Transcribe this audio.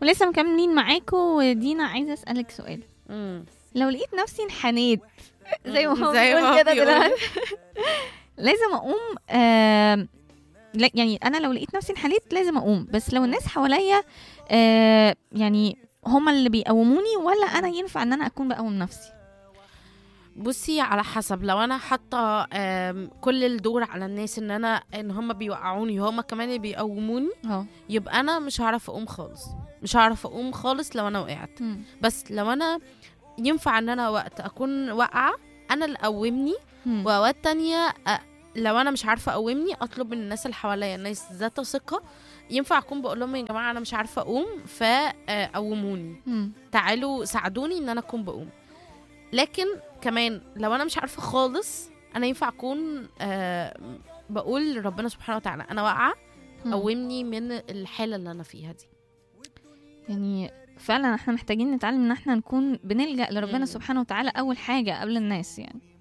ولسه مكملين معاكم ودينا عايزه اسالك سؤال مم. لو لقيت نفسي انحنيت زي ما مم. هو زي ما بيقول هو كده بيقول. دلوقتي لازم اقوم آم، لا يعني انا لو لقيت نفسي انحنيت لازم اقوم بس لو الناس حواليا آه، يعني هما اللي بيقوموني ولا انا ينفع ان انا اكون بقوم نفسي بصي على حسب لو انا حاطه آم، كل الدور على الناس ان انا ان هم بيوقعوني هم كمان اللي بيقوموني اه يبقى انا مش هعرف اقوم خالص مش هعرف اقوم خالص لو انا وقعت بس لو انا ينفع ان انا وقت اكون واقعه انا اللي اقومني واوقات تانية أ- لو انا مش عارفه اقومني اطلب من الناس اللي حواليا الناس ذات ثقه ينفع اكون بقول لهم يا جماعه انا مش عارفه اقوم فقوموني تعالوا ساعدوني ان انا اكون بقوم لكن كمان لو انا مش عارفه خالص انا ينفع اكون آه، بقول لربنا سبحانه وتعالى انا واقعه قومني من الحاله اللي انا فيها دي يعني فعلا احنا محتاجين نتعلم ان احنا نكون بنلجأ لربنا مم. سبحانه وتعالى اول حاجه قبل الناس يعني